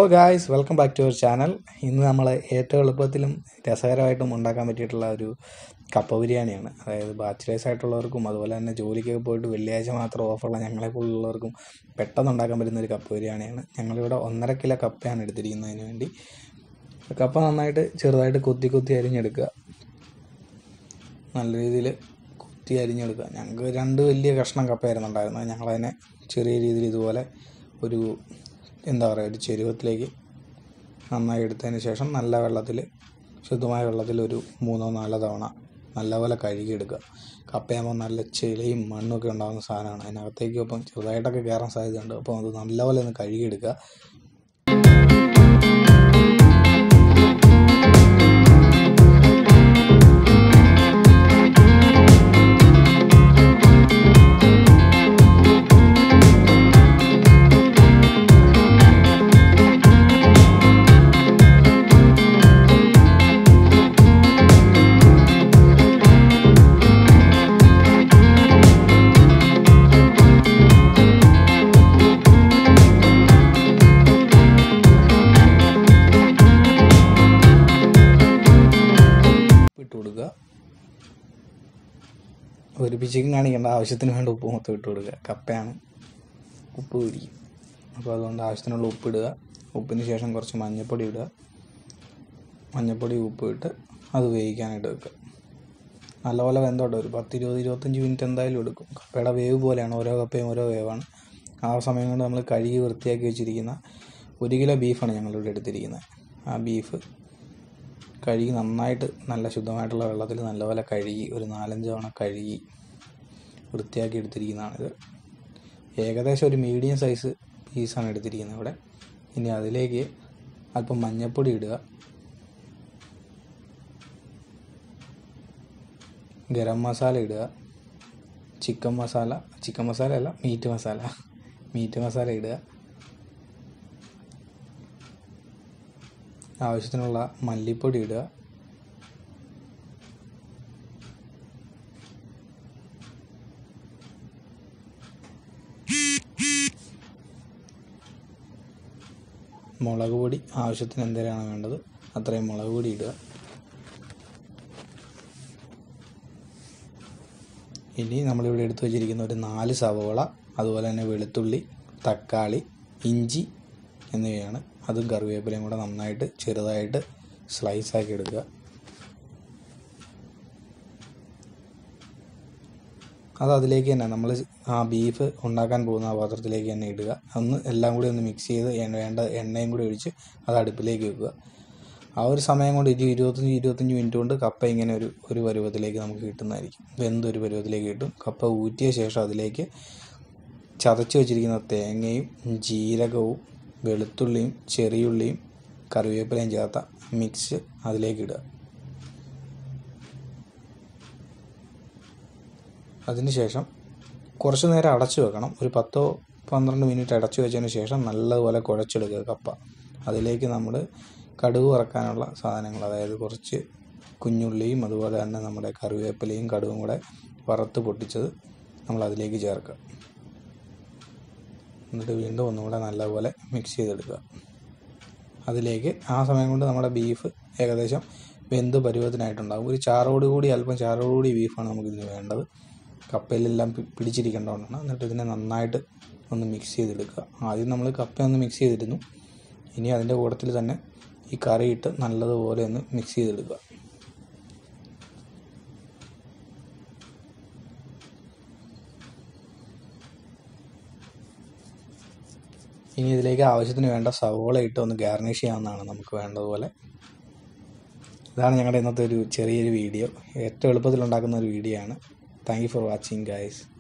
guys welcome back to our channel ഇന്ന് നമ്മൾ ഏറ്റവും എളുപ്പത്തിലും രസകരമായിട്ടും ഉണ്ടാക്കാൻ പറ്റിയിട്ടുള്ള ഒരു കപ്പ ബിരിയാണിയാണ് അതായത് ബാച്ചിലേഴ്സ് ആയിട്ടുള്ളവർക്കും അതുപോലെ തന്നെ ജോലിക്കൊക്കെ പോയിട്ട് വെള്ളിയാഴ്ച മാത്രം ഓഫറുള്ള ഞങ്ങളെ പോലുള്ളവർക്കും പെട്ടെന്ന് ഉണ്ടാക്കാൻ പറ്റുന്ന ഒരു കപ്പ ബിരിയാണിയാണ് ഞങ്ങളിവിടെ ഒന്നര കിലോ കപ്പയാണ് എടുത്തിരിക്കുന്നതിന് വേണ്ടി കപ്പ നന്നായിട്ട് ചെറുതായിട്ട് കൊത്തി കൊത്തി അരിഞ്ഞെടുക്കുക നല്ല രീതിയിൽ കുത്തി അരിഞ്ഞെടുക്കുക ഞങ്ങൾക്ക് രണ്ട് വലിയ കഷ്ണം കപ്പയായിരുന്നു ഉണ്ടായിരുന്നത് ഞങ്ങളതിനെ ചെറിയ രീതിയിൽ ഇതുപോലെ ഒരു എന്താ പറയുക ഒരു ചെരുവത്തിലേക്ക് നന്നായി എടുത്തതിന് ശേഷം നല്ല വെള്ളത്തിൽ ശുദ്ധമായ വെള്ളത്തിൽ ഒരു മൂന്നോ നാലോ തവണ നല്ലപോലെ കഴുകിയെടുക്കുക കപ്പയാകുമ്പോൾ നല്ല ചെളിയും മണ്ണൊക്കെ ഉണ്ടാകുന്ന സാധനമാണ് അതിനകത്തേക്ക് ഇപ്പം ചെറുതായിട്ടൊക്കെ കയറാൻ സാധ്യതയുണ്ട് അപ്പോൾ അത് നല്ലപോലെ ഒന്ന് കഴുകിയെടുക്കുക ഇട്ട് കൊടുക്കുക ഒരു പിച്ചിക്കും കാണിക്കേണ്ട ആവശ്യത്തിന് വേണ്ട ഉപ്പ് മൊത്തം ഇട്ട് കൊടുക്കുക കപ്പയാണ് ഉപ്പ് പിടിക്കും അപ്പോൾ അതുകൊണ്ട് ആവശ്യത്തിനുള്ള ഉപ്പ് ഇടുക ഉപ്പിന് ശേഷം കുറച്ച് മഞ്ഞൾപ്പൊടി ഇടുക മഞ്ഞൾപ്പൊടി ഉപ്പ് ഇട്ട് അത് വേവിക്കാനായിട്ട് വെക്കുക നല്ലപോലെ വെന്തോട്ടെ ഒരു പത്ത് ഇരുപത് ഇരുപത്തഞ്ച് മിനിറ്റ് എന്തായാലും എടുക്കും കപ്പയുടെ വേവ് പോലെയാണ് ഓരോ കപ്പയും ഓരോ വേവാണ് ആ സമയം കൊണ്ട് നമ്മൾ കഴുകി വൃത്തിയാക്കി വെച്ചിരിക്കുന്ന ഒരു കിലോ ബീഫാണ് ഞങ്ങളിവിടെ എടുത്തിരിക്കുന്നത് ആ ബീഫ് കഴുകി നന്നായിട്ട് നല്ല ശുദ്ധമായിട്ടുള്ള വെള്ളത്തിൽ നല്ലപോലെ കഴുകി ഒരു നാലഞ്ച് തവണ കഴുകി വൃത്തിയാക്കി എടുത്തിരിക്കുന്നതാണിത് ഏകദേശം ഒരു മീഡിയം സൈസ് പീസാണ് എടുത്തിരിക്കുന്നത് ഇവിടെ ഇനി അതിലേക്ക് അല്പം മഞ്ഞൾപ്പൊടി ഇടുക ഗരം മസാല ഇടുക ചിക്കൻ മസാല ചിക്കൻ മസാല അല്ല മീറ്റ് മസാല മീറ്റ് മസാല ഇടുക ആവശ്യത്തിനുള്ള മല്ലിപ്പൊടി ഇടുക മുളക് പൊടി ആവശ്യത്തിന് എന്തേലാണ് വേണ്ടത് അത്രയും മുളക് പൊടി ഇടുക ഇനി നമ്മളിവിടെ എടുത്തു വച്ചിരിക്കുന്ന ഒരു നാല് സവോള അതുപോലെ തന്നെ വെളുത്തുള്ളി തക്കാളി ഇഞ്ചി എന്നിവയാണ് അതും കറിവേപ്പിലയും കൂടെ നന്നായിട്ട് ചെറുതായിട്ട് സ്ലൈസ് ആക്കി എടുക്കുക അത് അതിലേക്ക് തന്നെ നമ്മൾ ആ ബീഫ് ഉണ്ടാക്കാൻ പോകുന്ന ആ പാത്രത്തിലേക്ക് തന്നെ ഇടുക ഒന്ന് എല്ലാം കൂടി ഒന്ന് മിക്സ് ചെയ്ത് എണ്ണ വേണ്ട എണ്ണയും കൂടി ഒഴിച്ച് അത് അടുപ്പിലേക്ക് വെക്കുക ആ ഒരു സമയം കൊണ്ട് ഒരു ഇരുപത്തഞ്ച് ഇരുപത്തഞ്ച് മിനിറ്റ് കൊണ്ട് കപ്പ ഇങ്ങനെ ഒരു ഒരു പരുവത്തിലേക്ക് നമുക്ക് കിട്ടുന്നതായിരിക്കും വെന്തൊരു പരുവത്തിലേക്ക് കിട്ടും കപ്പ ഊറ്റിയ ശേഷം അതിലേക്ക് ചതച്ച് വെച്ചിരിക്കുന്ന തേങ്ങയും ജീരകവും വെളുത്തുള്ളിയും ചെറിയുള്ളിയും കറിവേപ്പിലയും ചേർത്ത മിക്സ് അതിലേക്ക് ഇടുക അതിനുശേഷം കുറച്ച് നേരം അടച്ചു വെക്കണം ഒരു പത്തോ പന്ത്രണ്ട് മിനിറ്റ് അടച്ചു വെച്ചതിന് ശേഷം നല്ലതുപോലെ കുഴച്ചെടുക്കുക കപ്പ അതിലേക്ക് നമ്മൾ കടുക് വറക്കാനുള്ള സാധനങ്ങൾ അതായത് കുറച്ച് കുഞ്ഞുള്ളിയും അതുപോലെ തന്നെ നമ്മുടെ കറിവേപ്പിലയും കടുകും കൂടെ വറുത്ത് പൊട്ടിച്ചത് നമ്മൾ അതിലേക്ക് ചേർക്കുക എന്നിട്ട് വീണ്ടും ഒന്നുകൂടെ നല്ലപോലെ മിക്സ് ചെയ്തെടുക്കുക അതിലേക്ക് ആ സമയം കൊണ്ട് നമ്മുടെ ബീഫ് ഏകദേശം വെന്ത് പരുവത്തിനായിട്ടുണ്ടാകും ഒരു ചാറോട് കൂടി അല്പം ചാറോട് കൂടി ബീഫാണ് നമുക്കിതിന് വേണ്ടത് കപ്പയിലെല്ലാം പിടിച്ചിരിക്കേണ്ടതുകൊണ്ടാണ് എന്നിട്ട് ഇതിനെ നന്നായിട്ട് ഒന്ന് മിക്സ് ചെയ്തെടുക്കുക ആദ്യം നമ്മൾ കപ്പ ഒന്ന് മിക്സ് ചെയ്തിരുന്നു ഇനി അതിൻ്റെ കൂട്ടത്തിൽ തന്നെ ഈ കറിയിട്ട് നല്ലതുപോലെ ഒന്ന് മിക്സ് ചെയ്തെടുക്കുക ഇനി ഇതിലേക്ക് ആവശ്യത്തിന് വേണ്ട സവോള ഇട്ട് ഒന്ന് ഗാർണിഷ് ചെയ്യാവുന്നതാണ് നമുക്ക് വേണ്ടതുപോലെ ഇതാണ് ഞങ്ങളുടെ ഇന്നത്തെ ഒരു ചെറിയൊരു വീഡിയോ ഏറ്റവും എളുപ്പത്തിൽ ഉണ്ടാക്കുന്ന ഒരു വീഡിയോ ആണ് thank you for watching guys